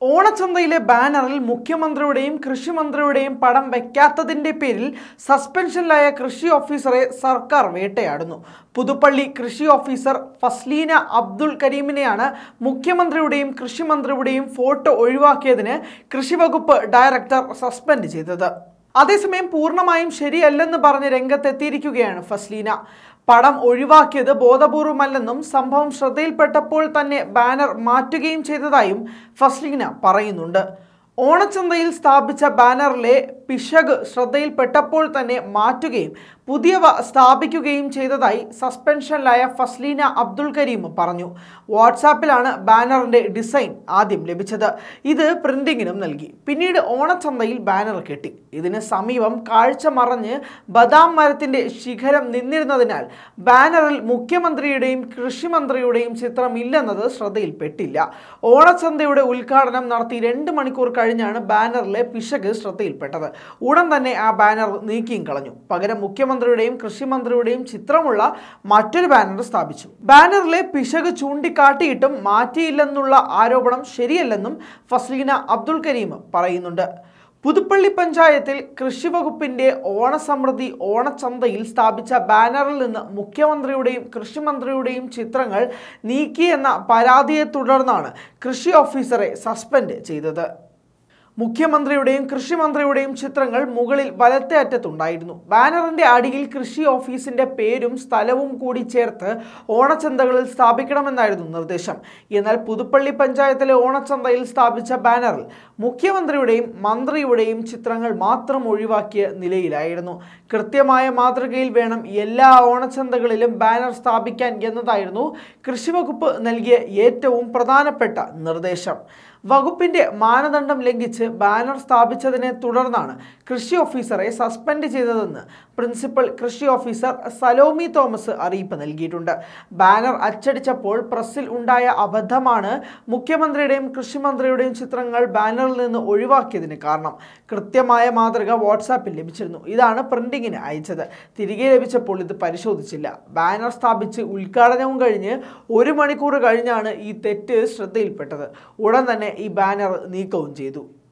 ഓണച്ചന്തയിലെ ബാനറിൽ മുഖ്യമന്ത്രിയുടെയും കൃഷിമന്ത്രിയുടെയും പടം വയ്ക്കാത്തതിന്റെ പേരിൽ സസ്പെൻഷനിലായ കൃഷി ഓഫീസറെ സർക്കാർ വേട്ടയാടുന്നു പുതുപ്പള്ളി കൃഷി ഓഫീസർ ഫസ്ലീന അബ്ദുൾ കരീമിനെയാണ് മുഖ്യമന്ത്രിയുടെയും കൃഷിമന്ത്രിയുടെയും ഫോട്ടോ ഒഴിവാക്കിയതിന് കൃഷിവകുപ്പ് ഡയറക്ടർ സസ്പെൻഡ് ചെയ്തത് അതേസമയം പൂർണ്ണമായും ശരിയല്ലെന്ന് പറഞ്ഞ് രംഗത്തെത്തിയിരിക്കുകയാണ് ഫസ്ലീന പടം ഒഴിവാക്കിയത് ബോധപൂർവമല്ലെന്നും സംഭവം ശ്രദ്ധയിൽപ്പെട്ടപ്പോൾ തന്നെ ബാനർ മാറ്റുകയും ചെയ്തതായും ഫസ്ലീന പറയുന്നുണ്ട് ഓണച്ചന്തയിൽ സ്ഥാപിച്ച ബാനറിലെ പിശക് ശ്രദ്ധയിൽപ്പെട്ടപ്പോൾ തന്നെ മാറ്റുകയും പുതിയവ സ്ഥാപിക്കുകയും ചെയ്തതായി സസ്പെൻഷനിലായ ഫസ്ലീന അബ്ദുൾ കരീം പറഞ്ഞു വാട്സാപ്പിലാണ് ബാനറിന്റെ ഡിസൈൻ ആദ്യം ലഭിച്ചത് ഇത് പ്രിന്റിങ്ങിനും നൽകി പിന്നീട് ഓണച്ചന്തയിൽ ബാനർ കെട്ടി ഇതിന് സമീപം കാഴ്ച മറഞ്ഞ് ബദാം മരത്തിന്റെ ശിഖരം നിന്നിരുന്നതിനാൽ ബാനറിൽ മുഖ്യമന്ത്രിയുടെയും കൃഷിമന്ത്രിയുടെയും ചിത്രം ഇല്ലെന്നത് ശ്രദ്ധയിൽപ്പെട്ടില്ല ഓണച്ചന്തയുടെ ഉദ്ഘാടനം നടത്തി രണ്ട് മണിക്കൂർ കഴിഞ്ഞാണ് ബാനറിലെ പിശക് ശ്രദ്ധയിൽപ്പെട്ടത് ഉടൻ തന്നെ ആ ബാനർ നീക്കിയും കളഞ്ഞു പകരം മുഖ്യമന്ത്രിയുടെയും കൃഷിമന്ത്രിയുടെയും ചിത്രമുള്ള മറ്റൊരു ബാനർ സ്ഥാപിച്ചു ബാനറിലെ പിശക് ചൂണ്ടിക്കാട്ടിയിട്ടും മാറ്റിയില്ലെന്നുള്ള ആരോപണം ശരിയല്ലെന്നും ഫസ്ലീന അബ്ദുൾ കരീം പറയുന്നുണ്ട് പുതുപ്പള്ളി പഞ്ചായത്തിൽ കൃഷി വകുപ്പിന്റെ ഓണസമൃദ്ധി ഓണച്ചന്തയിൽ സ്ഥാപിച്ച ബാനറിൽ നിന്ന് മുഖ്യമന്ത്രിയുടെയും കൃഷിമന്ത്രിയുടെയും ചിത്രങ്ങൾ നീക്കിയെന്ന പരാതിയെ തുടർന്നാണ് കൃഷി ഓഫീസറെ സസ്പെൻഡ് ചെയ്തത് മുഖ്യമന്ത്രിയുടെയും കൃഷിമന്ത്രിയുടെയും ചിത്രങ്ങൾ മുകളിൽ വലത്തെ അറ്റത്തുണ്ടായിരുന്നു ബാനറിന്റെ അടിയിൽ കൃഷി ഓഫീസിന്റെ പേരും സ്ഥലവും കൂടി ചേർത്ത് ഓണച്ചന്തകളിൽ സ്ഥാപിക്കണമെന്നായിരുന്നു നിർദ്ദേശം എന്നാൽ പുതുപ്പള്ളി പഞ്ചായത്തിലെ ഓണച്ചന്തയിൽ സ്ഥാപിച്ച ബാനറിൽ മുഖ്യമന്ത്രിയുടെയും മന്ത്രിയുടെയും ചിത്രങ്ങൾ മാത്രം ഒഴിവാക്കിയ നിലയിലായിരുന്നു കൃത്യമായ മാതൃകയിൽ വേണം എല്ലാ ഓണച്ചന്തകളിലും ബാനർ സ്ഥാപിക്കാൻ എന്നതായിരുന്നു കൃഷിവകുപ്പ് നൽകിയ ഏറ്റവും പ്രധാനപ്പെട്ട നിർദ്ദേശം വകുപ്പിന്റെ മാനദണ്ഡം ലംഘിച്ച് ബാനർ സ്ഥാപിച്ചതിനെ തുടർന്നാണ് കൃഷി ഓഫീസറെ സസ്പെൻഡ് ചെയ്തതെന്ന് പ്രിൻസിപ്പൽ കൃഷി ഓഫീസർ സലോമി തോമസ് അറിയിപ്പ് നൽകിയിട്ടുണ്ട് ബാനർ അച്ചടിച്ചപ്പോൾ പ്രസ്സിൽ ഉണ്ടായ അബദ്ധമാണ് മുഖ്യമന്ത്രിയുടെയും കൃഷിമന്ത്രിയുടെയും ചിത്രങ്ങൾ ബാനറിൽ നിന്ന് ഒഴിവാക്കിയതിന് കാരണം കൃത്യമായ മാതൃക വാട്സാപ്പിൽ ലഭിച്ചിരുന്നു ഇതാണ് പ്രിന്റിങ്ങിന് അയച്ചത് തിരികെ ലഭിച്ചപ്പോൾ ഇത് പരിശോധിച്ചില്ല ബാനർ സ്ഥാപിച്ച് ഉദ്ഘാടനവും കഴിഞ്ഞ് ഒരു മണിക്കൂർ കഴിഞ്ഞാണ് ഈ തെറ്റ് ശ്രദ്ധയിൽപ്പെട്ടത് ഉടൻ തന്നെ ഈ ബാനർ നീക്കവും ചെയ്തു